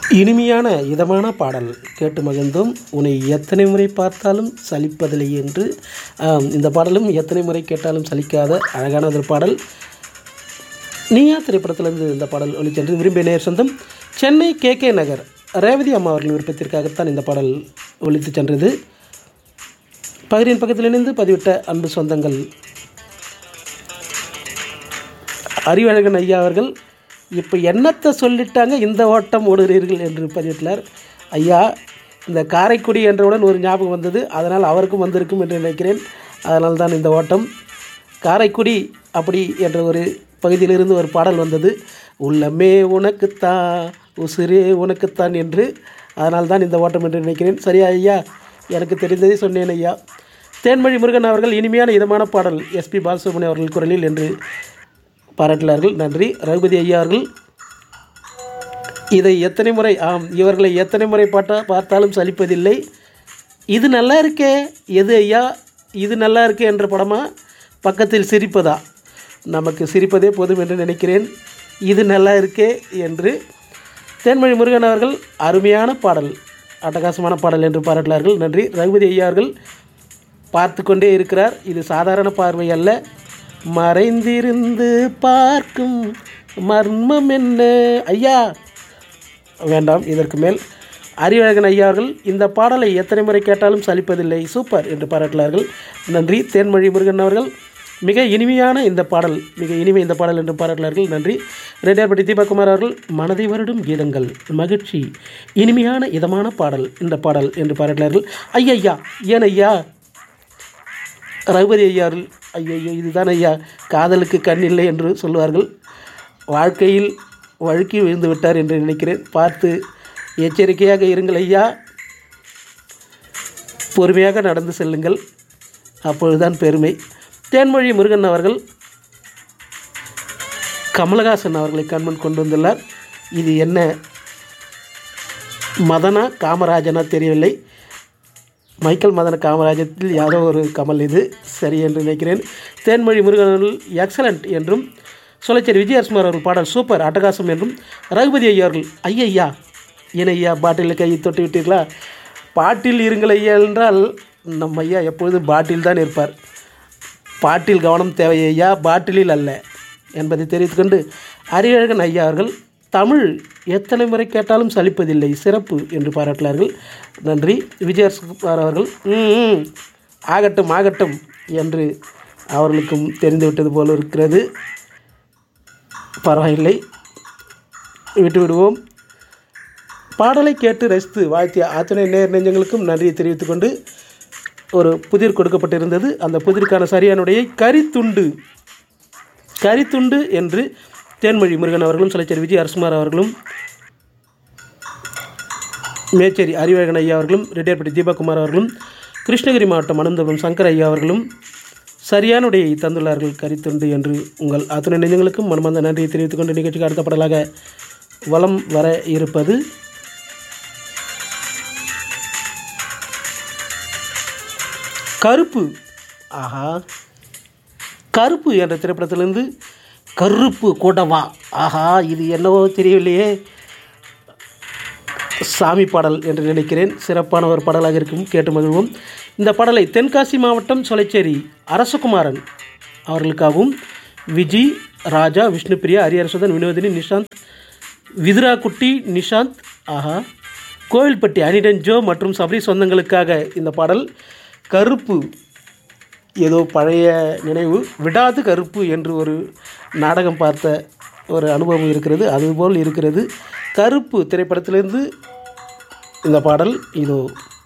இனிமையான இதமான பாடல் கேட்டு மகிழ்ந்தோம் உன்னை எத்தனை முறை பார்த்தாலும் சலிப்பதில்லை என்று ஆம், இந்த பாடலும் எத்தனை முறை கேட்டாலும் சலிக்காத அழகான ஒரு பாடல் நீயா திரைப்படத்திலிருந்து இந்த பாடல் ஒளிச்சென்று விரும்பிய நேர் சொந்தம் சென்னை கே கே நகர் ரேவதி அம்மா அவர்களின் விருப்பத்திற்காகத்தான் இந்த பாடல் ஒழித்து சென்றது பகிரின் பக்கத்தில் இணைந்து பதிவிட்ட அன்பு சொந்தங்கள் அறிவழகன் ஐயா அவர்கள் இப்போ என்னத்தை சொல்லிட்டாங்க இந்த ஓட்டம் ஓடுகிறீர்கள் என்று பதிவிட்டார் ஐயா இந்த காரைக்குடி என்றவுடன் ஒரு ஞாபகம் வந்தது அதனால் அவருக்கும் வந்திருக்கும் என்று நினைக்கிறேன் அதனால் தான் இந்த ஓட்டம் காரைக்குடி அப்படி என்ற ஒரு பகுதியிலிருந்து ஒரு பாடல் வந்தது உள்ளமே உனக்குத்தான் உசிரே உனக்குத்தான் என்று அதனால் தான் இந்த ஓட்டம் என்று நினைக்கிறேன் சரியா ஐயா எனக்கு தெரிந்ததை சொன்னேன் ஐயா தேன்மொழி முருகன் அவர்கள் இனிமையான இதமான பாடல் எஸ்பி பாலசுப்ரமணியம் அவர்கள் குரலில் என்று பாராட்டினார்கள் நன்றி ரகுபதி ஐயா அவர்கள் இதை எத்தனை முறை ஆம் இவர்களை எத்தனை முறை பார்த்தா பார்த்தாலும் சலிப்பதில்லை இது நல்லா இருக்கே எது ஐயா இது நல்லா இருக்கே என்ற படமா பக்கத்தில் சிரிப்பதா நமக்கு சிரிப்பதே போதும் என்று நினைக்கிறேன் இது நல்லா இருக்கே என்று தேன்மொழி முருகன் அவர்கள் அருமையான பாடல் அட்டகாசமான பாடல் என்று பாராட்டினார்கள் நன்றி ரகுபதி ஐயா அவர்கள் பார்த்து கொண்டே இருக்கிறார் இது சாதாரண பார்வை அல்ல மறைந்திருந்து பார்க்கும் மர்மம் என்ன ஐயா வேண்டாம் இதற்கு மேல் அறிவழகன் ஐயா அவர்கள் இந்த பாடலை எத்தனை முறை கேட்டாலும் சலிப்பதில்லை சூப்பர் என்று பாராட்டினார்கள் நன்றி தேன்மொழி முருகன் அவர்கள் மிக இனிமையான இந்த பாடல் மிக இனிமை இந்த பாடல் என்று பாராட்டினார்கள் நன்றி ரெட்டியார்பட்டி தீபகுமார் அவர்கள் மனதை வருடும் கீதங்கள் மகிழ்ச்சி இனிமையான இதமான பாடல் இந்த பாடல் என்று பாராட்டினார்கள் ஐயா ஏன் ஐயா ரகுபதி ஐயார்கள் ஐயோ இதுதான் ஐயா காதலுக்கு கண் இல்லை என்று சொல்லுவார்கள் வாழ்க்கையில் வழுக்கி விழுந்து விட்டார் என்று நினைக்கிறேன் பார்த்து எச்சரிக்கையாக இருங்கள் ஐயா பொறுமையாக நடந்து செல்லுங்கள் அப்பொழுதுதான் பெருமை தேன்மொழி முருகன் அவர்கள் கமலஹாசன் அவர்களை கண்முன் கொண்டு வந்துள்ளார் இது என்ன மதனா காமராஜனா தெரியவில்லை மைக்கேல் மதன காமராஜத்தில் யாரோ ஒரு கமல் இது சரி என்று நினைக்கிறேன் தேன்மொழி முருகன் அவர்கள் எக்ஸலண்ட் என்றும் சொலச்சேரி விஜயகுமார் அவர்கள் பாடல் சூப்பர் அட்டகாசம் என்றும் ரகுபதி ஐயா அவர்கள் ஐயையா ஏன் ஐயா பாட்டிலில் கையை தொட்டு விட்டீர்களா பாட்டில் இருங்கள் ஐயா என்றால் நம்ம ஐயா எப்பொழுதும் பாட்டில் தான் இருப்பார் பாட்டில் கவனம் தேவை ஐயா பாட்டிலில் அல்ல என்பதை தெரிவித்துக்கொண்டு அறிவழகன் ஐயா அவர்கள் தமிழ் எத்தனை முறை கேட்டாலும் சலிப்பதில்லை சிறப்பு என்று பாராட்டினார்கள் நன்றி விஜயகுமார் அவர்கள் "ம், ம், ஆகட்டும் ஆகட்டும் என்று அவர்களுக்கும் தெரிந்துவிட்டது போல இருக்கிறது பரவாயில்லை விட்டு விடுவோம் பாடலை கேட்டு ரசித்து வாழ்த்திய அத்தனை நேர் நெஞ்சங்களுக்கும் நன்றியை தெரிவித்துக்கொண்டு ஒரு புதிர் கொடுக்கப்பட்டிருந்தது அந்த புதிருக்கான சரியானுடைய கரித்துண்டு கரித்துண்டு என்று தேன்மொழி முருகன் அவர்களும் சிலச்சேரி விஜய் அரசுமார் அவர்களும் மேச்சேரி அறிவழகன் ஐயா அவர்களும் ரெட்டியார்பட்டி தீபகுமார் அவர்களும் கிருஷ்ணகிரி மாவட்டம் அனந்தபுரம் சங்கர் ஐயா அவர்களும் சரியான உடையை தந்துள்ளார்கள் கரித்துண்டு என்று உங்கள் அத்தனை நெஞ்சங்களுக்கும் மனமார்ந்த நன்றியை தெரிவித்துக் கொண்டு நிகழ்ச்சிக்கு அடுத்த பாடலாக வலம் வர இருப்பது கருப்பு ஆஹா கருப்பு என்ற திரைப்படத்திலிருந்து கருப்பு கூடவா ஆஹா இது என்னவோ தெரியவில்லையே சாமி பாடல் என்று நினைக்கிறேன் சிறப்பான ஒரு பாடலாக இருக்கும் கேட்டு மகிழ்வோம் இந்த பாடலை தென்காசி மாவட்டம் சொலைச்சேரி அரசகுமாரன் அவர்களுக்காகவும் விஜி ராஜா விஷ்ணுபிரியா ஹரியரசுதன் வினோதினி நிஷாந்த் விதுரா குட்டி நிஷாந்த் ஆஹா கோவில்பட்டி அனிடன் ஜோ மற்றும் சபரி சொந்தங்களுக்காக இந்த பாடல் கருப்பு ஏதோ பழைய நினைவு விடாது கருப்பு என்று ஒரு நாடகம் பார்த்த ஒரு அனுபவம் இருக்கிறது அதுபோல் இருக்கிறது கருப்பு திரைப்படத்திலிருந்து இந்த பாடல் இதோ